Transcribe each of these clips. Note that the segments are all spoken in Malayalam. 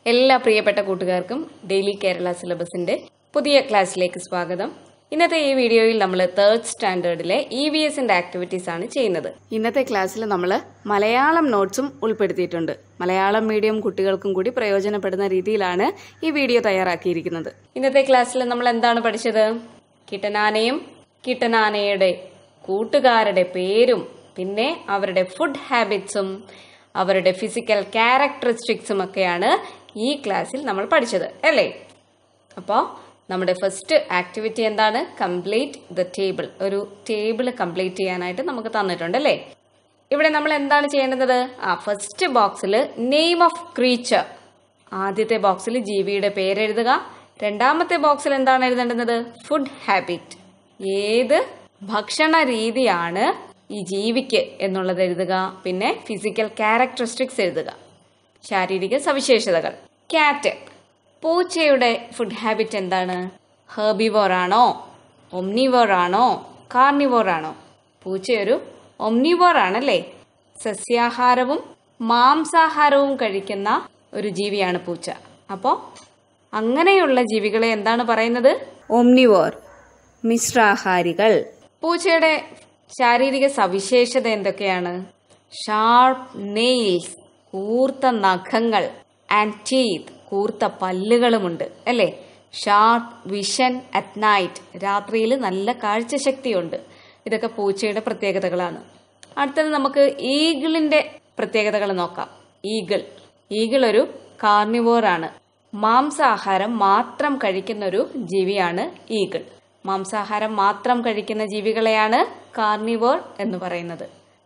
എല്ലാ പ്രിയപ്പെട്ട കൂട്ടുകാർക്കും ഡെയിലി കേരള സിലബസിന്റെ പുതിയ ക്ലാസ്സിലേക്ക് സ്വാഗതം ഇന്നത്തെ ഈ വീഡിയോയിൽ നമ്മൾ തേർഡ് സ്റ്റാൻഡേർഡിലെ ഇ വി എസിന്റെ ആക്ടിവിറ്റീസ് ആണ് ചെയ്യുന്നത് ഇന്നത്തെ ക്ലാസ്സിൽ നമ്മൾ മലയാളം നോട്ട്സും ഉൾപ്പെടുത്തിയിട്ടുണ്ട് മലയാളം മീഡിയം കുട്ടികൾക്കും കൂടി പ്രയോജനപ്പെടുന്ന രീതിയിലാണ് ഈ വീഡിയോ തയ്യാറാക്കിയിരിക്കുന്നത് ഇന്നത്തെ ക്ലാസ്സിൽ നമ്മൾ എന്താണ് പഠിച്ചത് കിട്ടനാനയും കിട്ടനാനയുടെ കൂട്ടുകാരുടെ പേരും പിന്നെ അവരുടെ ഫുഡ് ഹാബിറ്റ്സും അവരുടെ ഫിസിക്കൽ ക്യാരക്ടറിസ്റ്റിക്സും ഒക്കെയാണ് ഈ ക്ലാസ്സിൽ നമ്മൾ പഠിച്ചത് അല്ലേ അപ്പോൾ നമ്മുടെ ഫസ്റ്റ് ആക്ടിവിറ്റി എന്താണ് കംപ്ലീറ്റ് ദ ടേബിൾ ഒരു ടേബിൾ കംപ്ലീറ്റ് ചെയ്യാനായിട്ട് നമുക്ക് തന്നിട്ടുണ്ട് അല്ലേ ഇവിടെ നമ്മൾ എന്താണ് ചെയ്യേണ്ടത് ആ ഫസ്റ്റ് ബോക്സിൽ നെയിം ഓഫ് ക്രീച്ചർ ആദ്യത്തെ ബോക്സിൽ ജീവിയുടെ പേരെഴുതുക രണ്ടാമത്തെ ബോക്സിൽ എന്താണ് എഴുതേണ്ടുന്നത് ഫുഡ് ഹാബിറ്റ് ഏത് ഭക്ഷണ രീതിയാണ് ഈ ജീവിക്ക് എന്നുള്ളത് എഴുതുക പിന്നെ ഫിസിക്കൽ ക്യാരക്ടറിസ്റ്റിക്സ് എഴുതുക ശാരീരിക സവിശേഷതകൾ ക്യാറ്റ് പൂച്ചയുടെ ഫുഡ് ഹാബിറ്റ് എന്താണ് ഹെർബിവോർ ആണോ ഒമ്നിവോർ ആണോ കാർണിവോർ ആണോ പൂച്ചയൊരു ഒമ്നിവോർ ആണല്ലേ സസ്യാഹാരവും മാംസാഹാരവും കഴിക്കുന്ന ഒരു ജീവിയാണ് പൂച്ച അപ്പോൾ അങ്ങനെയുള്ള ജീവികളെ എന്താണ് പറയുന്നത് ഒമ്നിവോർ മിശ്രാഹാരികൾ പൂച്ചയുടെ ശാരീരിക സവിശേഷത എന്തൊക്കെയാണ് ഷാർപ്പ് നെയിൽസ് കൂർത്ത നഖങ്ങൾ ആൻഡ് ടീത്ത് കൂർത്ത പല്ലുകളുമുണ്ട് അല്ലേ ഷാർപ്പ് വിഷൻ അറ്റ് നൈറ്റ് രാത്രിയിൽ നല്ല കാഴ്ചശക്തിയുണ്ട് ഇതൊക്കെ പൂച്ചയുടെ പ്രത്യേകതകളാണ് അടുത്തത് നമുക്ക് ഈഗിളിന്റെ പ്രത്യേകതകൾ നോക്കാം ഈഗിൾ ഈഗിൾ ഒരു കാർണിവോർ ആണ് മാംസാഹാരം മാത്രം കഴിക്കുന്ന ഒരു ജീവിയാണ് ഈഗിൾ മാംസാഹാരം മാത്രം കഴിക്കുന്ന ജീവികളെയാണ് കാർണിവോർ എന്ന് പറയുന്നത്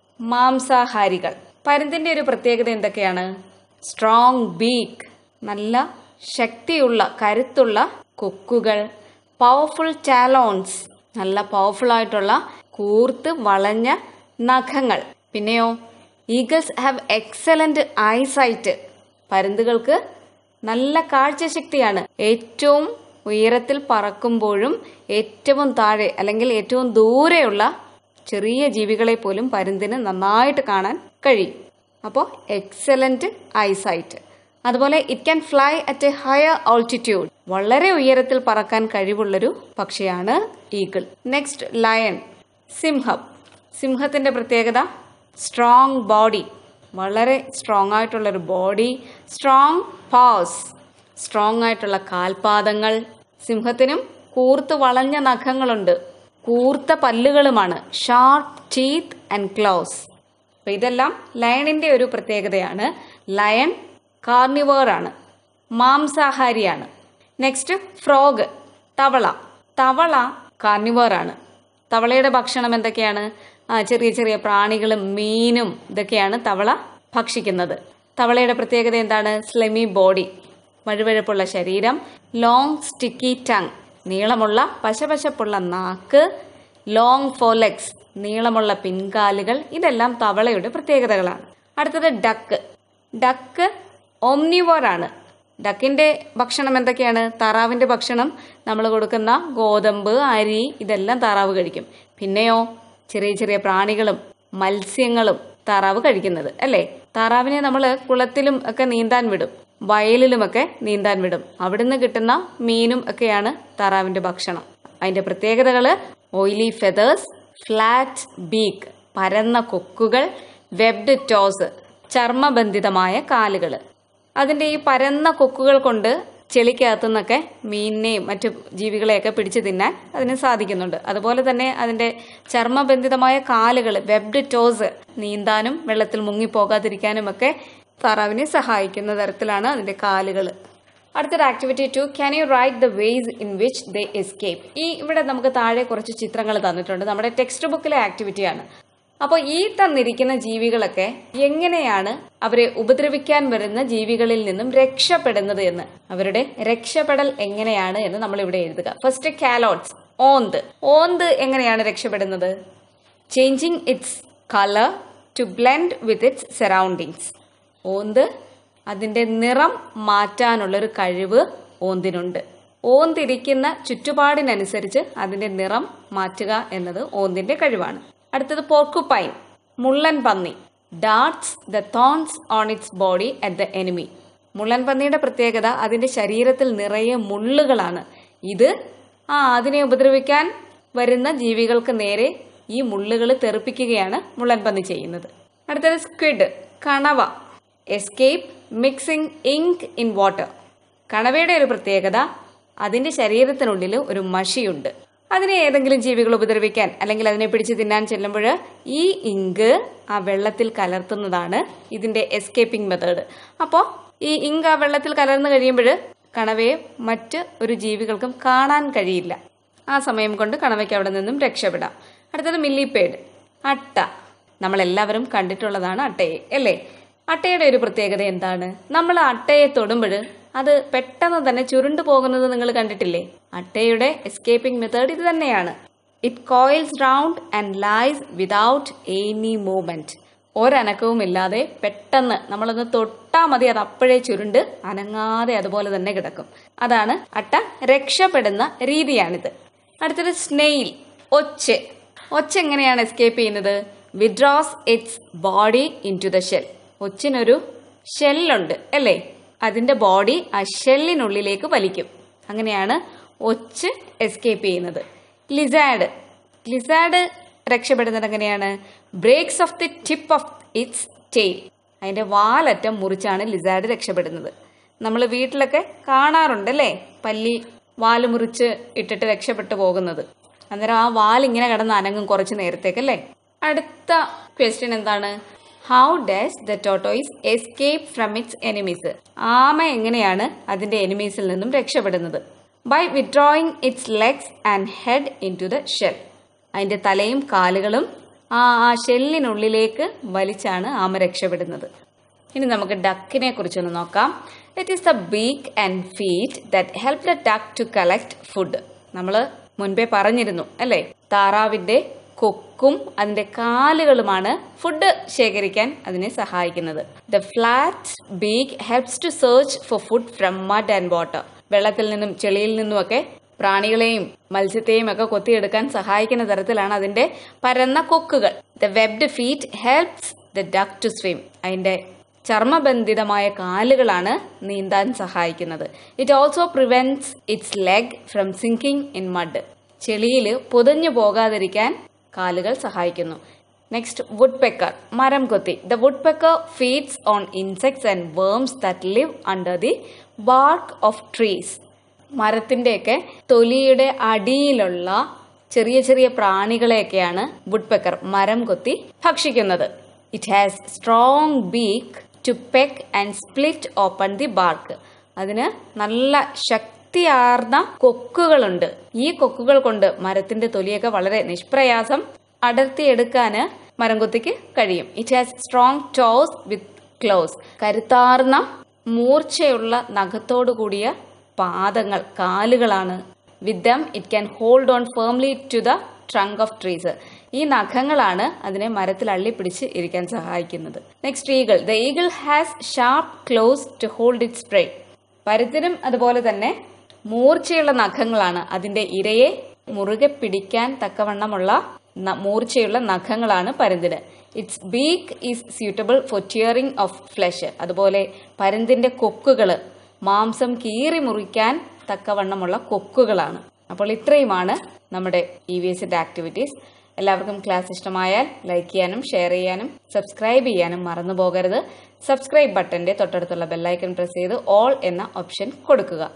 മാംസാഹാരികൾ പരുന്തിന്റെ ഒരു പ്രത്യേകത എന്തൊക്കെയാണ് സ്ട്രോങ് ബീക്ക് നല്ല ശക്തിയുള്ള കരുത്തുള്ള കൊക്കുകൾ പവർഫുൾ ടാലോൺസ് നല്ല പവർഫുൾ ആയിട്ടുള്ള കൂർത്ത് വളഞ്ഞ നഖങ്ങൾ പിന്നെയോ ഈഗിൾസ് ഹാവ് എക്സലന്റ് ഐസൈറ്റ് പരുന്തുകൾക്ക് നല്ല കാഴ്ചശക്തിയാണ് ഏറ്റവും ഉയരത്തിൽ പറക്കുമ്പോഴും ഏറ്റവും താഴെ അല്ലെങ്കിൽ ഏറ്റവും ദൂരെയുള്ള ചെറിയ ജീവികളെ പോലും പരുന്തിന് നന്നായിട്ട് കാണാൻ കഴിയും അപ്പോൾ എക്സലന്റ് ഐസൈറ്റ് അതുപോലെ it can fly at a higher altitude വളരെ ഉയരത്തിൽ പറക്കാൻ കഴിവുള്ളൊരു പക്ഷിയാണ് ഈഗിൾ നെക്സ്റ്റ് ലയൺ സിംഹം സിംഹത്തിന്റെ പ്രത്യേകത സ്ട്രോങ് ബോഡി വളരെ സ്ട്രോങ് ആയിട്ടുള്ളൊരു ബോഡി സ്ട്രോങ് പാസ് സ്ട്രോങ് ആയിട്ടുള്ള കാൽപാദങ്ങൾ സിംഹത്തിനും കൂർത്ത് വളഞ്ഞ നഖങ്ങളുണ്ട് കൂർത്ത പല്ലുകളുമാണ് ഷാർപ്പ് ടീത്ത് ആൻഡ് ക്ലോസ് അപ്പൊ ഇതെല്ലാം ലയണിന്റെ ഒരു പ്രത്യേകതയാണ് ലയൺ കാർണിവേർ ആണ് മാംസാഹാരിയാണ് നെക്സ്റ്റ് ഫ്രോഗ് തവള തവള കാർണിവേർ ആണ് തവളയുടെ ഭക്ഷണം എന്തൊക്കെയാണ് ആ ചെറിയ ചെറിയ പ്രാണികളും മീനും ഇതൊക്കെയാണ് തവള ഭക്ഷിക്കുന്നത് തവളയുടെ പ്രത്യേകത എന്താണ് സ്ലെമി ബോഡി വഴുവഴുപ്പുള്ള ശരീരം ലോങ് സ്റ്റിക്കി ടങ് നീളമുള്ള പശപശപ്പുള്ള നാക്ക് ലോങ് ഫോലെക്സ് നീളമുള്ള പിൻകാലുകൾ ഇതെല്ലാം തവളയുടെ പ്രത്യേകതകളാണ് അടുത്തത് ഡക്ക് ഡക്ക് ഓംനിവോർ ആണ് ഡക്കിന്റെ ഭക്ഷണം എന്തൊക്കെയാണ് താറാവിന്റെ ഭക്ഷണം നമ്മൾ കൊടുക്കുന്ന ഗോതമ്പ് അരി ഇതെല്ലാം താറാവ് കഴിക്കും പിന്നെയോ ചെറിയ ചെറിയ പ്രാണികളും മത്സ്യങ്ങളും താറാവ് കഴിക്കുന്നത് അല്ലേ താറാവിനെ നമ്മൾ കുളത്തിലും ഒക്കെ നീന്താൻ വിടും വയലിലുമൊക്കെ നീന്താൻ വിടും അവിടുന്ന് കിട്ടുന്ന മീനും ഒക്കെയാണ് താറാവിന്റെ ഭക്ഷണം അതിന്റെ പ്രത്യേകതകൾ ഓയിലി ഫെതേഴ്സ് ഫ്ലാറ്റ് ബീക്ക് പരന്ന കൊക്കുകൾ വെബ്ഡ് ടോസ് ചർമ്മബന്ധിതമായ കാലുകൾ അതിന്റെ ഈ പരന്ന കൊക്കുകൾ കൊണ്ട് ചെളിക്കകത്തു നിന്നൊക്കെ മീനിനെയും മറ്റു ജീവികളെയൊക്കെ പിടിച്ചു തിന്നാൻ അതിന് സാധിക്കുന്നുണ്ട് അതുപോലെ തന്നെ അതിന്റെ ചർമ്മബന്ധിതമായ കാലുകൾ വെബ്ഡ് ടോസ് നീന്താനും വെള്ളത്തിൽ മുങ്ങിപ്പോകാതിരിക്കാനും ഒക്കെ താറാവിനെ സഹായിക്കുന്ന തരത്തിലാണ് അതിന്റെ കാലുകൾ അടുത്തൊരു activity two can you write the ways in which they escape ഈ ഇവിടെ നമുക്ക് താഴെ കുറച്ച് ചിത്രങ്ങൾ തന്നിട്ടുണ്ട് നമ്മുടെ ടെക്സ്റ്റ് ബുക്കിലെ ആക്ടിവിറ്റിയാണ് അപ്പോൾ ഈ തന്നിരിക്കുന്ന ജീവികളൊക്കെ എങ്ങനെയാണ് അവരെ ഉപദ്രവിക്കാൻ വരുന്ന ജീവികളിൽ നിന്നും രക്ഷപ്പെടുന്നത് എന്ന് അവരുടെ രക്ഷപ്പെടൽ എങ്ങനെയാണ് എന്ന് നമ്മൾ ഇവിടെ എഴുതുക ഫസ്റ്റ് കാലോട്സ് ഓന്ത് ഓന്ത് എങ്ങനെയാണ് രക്ഷപ്പെടുന്നത് changing its colour to blend with its surroundings ഓന്ത് അതിൻ്റെ നിറം മാറ്റാനുള്ളൊരു കഴിവ് ഓന്തിനുണ്ട് ഓന്തിരിക്കുന്ന ചുറ്റുപാടിനനുസരിച്ച് അതിൻ്റെ നിറം മാറ്റുക എന്നത് ഓന്തിൻ്റെ കഴിവാണ് അടുത്തത് പോർക്കുപൈൻ മുള്ളൻ പന്നി darts the thorns on its body at the enemy മുള്ളൻ പന്നിയുടെ പ്രത്യേകത അതിന്റെ ശരീരത്തിൽ നിറയെ മുള്ളുകളാണ് ഇത് ആ അതിനെ ഉപദ്രവിക്കാൻ വരുന്ന ജീവികൾക്ക് നേരെ ഈ മുള്ളുകൾ തെറിപ്പിക്കുകയാണ് മുള്ളൻ പന്നി ചെയ്യുന്നത് അടുത്തത് സ്ക്വിഡ് കണവ escape mixing ink in water കണവയുടെ ഒരു പ്രത്യേകത അതിന്റെ ശരീരത്തിനുള്ളിൽ ഒരു മഷിയുണ്ട് അതിനെ ഏതെങ്കിലും ജീവികൾ ഉപദ്രവിക്കാൻ അല്ലെങ്കിൽ അതിനെ പിടിച്ച് തിന്നാൻ ചെല്ലുമ്പോൾ ഈ ഇങ്ക് ആ വെള്ളത്തിൽ കലർത്തുന്നതാണ് ഇതിന്റെ എസ്കേപ്പിംഗ് മെത്തേഡ് അപ്പോൾ ഈ ഇങ്ക് ആ വെള്ളത്തിൽ കലർന്നു കഴിയുമ്പോൾ കണവയെ മറ്റ് ഒരു ജീവികൾക്കും കാണാൻ കഴിയില്ല ആ സമയം കൊണ്ട് കണവയ്ക്ക് അവിടെ നിന്നും രക്ഷപ്പെടാം അടുത്തത് മില്ലിപ്പേഡ് അട്ട നമ്മളെല്ലാവരും കണ്ടിട്ടുള്ളതാണ് അട്ടയെ അല്ലേ അട്ടയുടെ ഒരു പ്രത്യേകത എന്താണ് നമ്മൾ അട്ടയെ തൊടുമ്പോൾ അത് പെട്ടെന്ന് തന്നെ ചുരുണ്ടു പോകുന്നത് നിങ്ങൾ കണ്ടിട്ടില്ലേ അട്ടയുടെ എസ്കേപ്പിംഗ് മെത്തേഡ് ഇത് തന്നെയാണ് it coils round and lies without any movement ഒരനക്കവും ഇല്ലാതെ പെട്ടെന്ന് നമ്മളൊന്ന് തൊട്ടാൽ മതി അത് അപ്പോഴേ ചുരുണ്ട് അനങ്ങാതെ അതുപോലെ തന്നെ കിടക്കും അതാണ് അട്ട രക്ഷപ്പെടുന്ന രീതിയാണിത് അടുത്തത് സ്നെയിൽ ഒച്ച ഒച്ച എങ്ങനെയാണ് എസ്കേപ്പ് ചെയ്യുന്നത് withdraws its body into the shell ഒച്ചിനൊരു ഷെല്ലുണ്ട് അല്ലേ അതിന്റെ ബോഡി ആ ഷെല്ലിനുള്ളിലേക്ക് വലിക്കും അങ്ങനെയാണ് ഒച്ച് എസ്കേപ്പ് ചെയ്യുന്നത് ലിസാഡ് ലിസാഡ് രക്ഷപ്പെടുന്നത് എങ്ങനെയാണ് breaks off the tip of its tail അതിന്റെ വാലറ്റം മുറിച്ചാണ് ലിസാഡ് രക്ഷപ്പെടുന്നത് നമ്മൾ വീട്ടിലൊക്കെ കാണാറുണ്ട് അല്ലേ പല്ലി വാല് മുറിച്ച് ഇട്ടിട്ട് രക്ഷപ്പെട്ടു പോകുന്നത് അന്നേരം ആ വാലിങ്ങനെ കിടന്ന് അനങ്ങും കുറച്ച് നേരത്തേക്കല്ലേ അടുത്ത ക്വസ്റ്റ്യൻ എന്താണ് how does the tortoise escape from its enemies ആമ എങ്ങനെയാണ് അതിന്റെ എനിമീസിൽ നിന്നും രക്ഷപ്പെടുന്നത് by withdrawing its legs and head into the shell അതിന്റെ തലയും കാലുകളും ആ ആ ഷെല്ലിനുള്ളിലേക്ക് വലിച്ചാണ് ആമ രക്ഷപ്പെടുന്നത് ഇനി നമുക്ക് ഡക്കിനെ കുറിച്ചൊന്ന് നോക്കാം it is the beak and feet that help the duck to collect food നമ്മൾ മുൻപേ പറഞ്ഞിരുന്നു അല്ലേ താറാവിന്റെ കൊക്കും അതിന്റെ കാലുകളുമാണ് ഫുഡ് ശേഖരിക്കാൻ അതിനെ സഹായിക്കുന്നത് the flat beak helps to search for food from mud and water വെള്ളത്തിൽ നിന്നും ചെളിയിൽ നിന്നുമൊക്കെ പ്രാണികളെയും മത്സ്യത്തെയും ഒക്കെ കൊത്തിയെടുക്കാൻ സഹായിക്കുന്ന തരത്തിലാണ് അതിന്റെ പരന്ന കൊക്കുകൾ the webbed feet helps the duck to swim അതിന്റെ ചർമ്മബന്ധിതമായ കാലുകളാണ് നീന്താൻ സഹായിക്കുന്നത് it also prevents its leg from sinking in mud ചെളിയിൽ പുതഞ്ഞു പോകാതിരിക്കാൻ കാലുകൾ സഹായിക്കുന്നു നെക്സ്റ്റ് വുഡ് പെക്കർ മരം കൊത്തി the woodpecker feeds on insects and worms that live under the bark of trees മരത്തിന്റെയൊക്കെ തൊലിയുടെ അടിയിലുള്ള ചെറിയ ചെറിയ പ്രാണികളെയൊക്കെയാണ് വുഡ് പെക്കർ മരം കൊത്തി ഭക്ഷിക്കുന്നത് it has strong beak to peck and split open the bark അതിന് നല്ല ശക്തിയാർന്ന കൊക്കുകളുണ്ട് ഈ കൊക്കുകൾ കൊണ്ട് മരത്തിന്റെ തൊലിയൊക്കെ വളരെ നിഷ്പ്രയാസം അടർത്തിയെടുക്കാന് മരംകൊത്തിക്ക് കഴിയും it has strong toes with claws കരുത്താർന്ന മൂർച്ചയുള്ള നഖത്തോടു കൂടിയ പാദങ്ങൾ കാലുകളാണ് with them it can hold on firmly to the trunk of trees ഈ നഖങ്ങളാണ് അതിനെ മരത്തിൽ അള്ളിപ്പിടിച്ച് ഇരിക്കാൻ സഹായിക്കുന്നത് next eagle the eagle has sharp claws to hold its prey പരുത്തിനും അതുപോലെ തന്നെ മൂർച്ചയുള്ള നഖങ്ങളാണ് അതിന്റെ ഇരയെ മുറുകെ പിടിക്കാൻ തക്കവണ്ണമുള്ള ന- മൂർച്ചയുള്ള നഖങ്ങളാണ് പരുന്തിന് its beak is suitable for tearing off flesh അതുപോലെ പരുന്തിന്റെ കൊക്കുകള് മാംസം കീറി മുറിക്കാൻ തക്കവണ്ണമുള്ള കൊക്കുകളാണ് അപ്പോൾ ഇത്രയുമാണ് നമ്മുടെ ഇ വി എസിന്റെ ആക്ടിവിറ്റീസ് എല്ലാവർക്കും ക്ലാസ് ഇഷ്ടമായാൽ ലൈക്ക് ചെയ്യാനും ഷെയർ ചെയ്യാനും സബ്സ്ക്രൈബ് ചെയ്യാനും മറന്നു പോകരുത് സബ്സ്ക്രൈബ് ബട്ടന്റെ തൊട്ടടുത്തുള്ള ബെല്ലൈക്കൺ പ്രസ് ചെയ്ത് ഓൾ എന്ന ഓപ്ഷൻ കൊടുക്കുക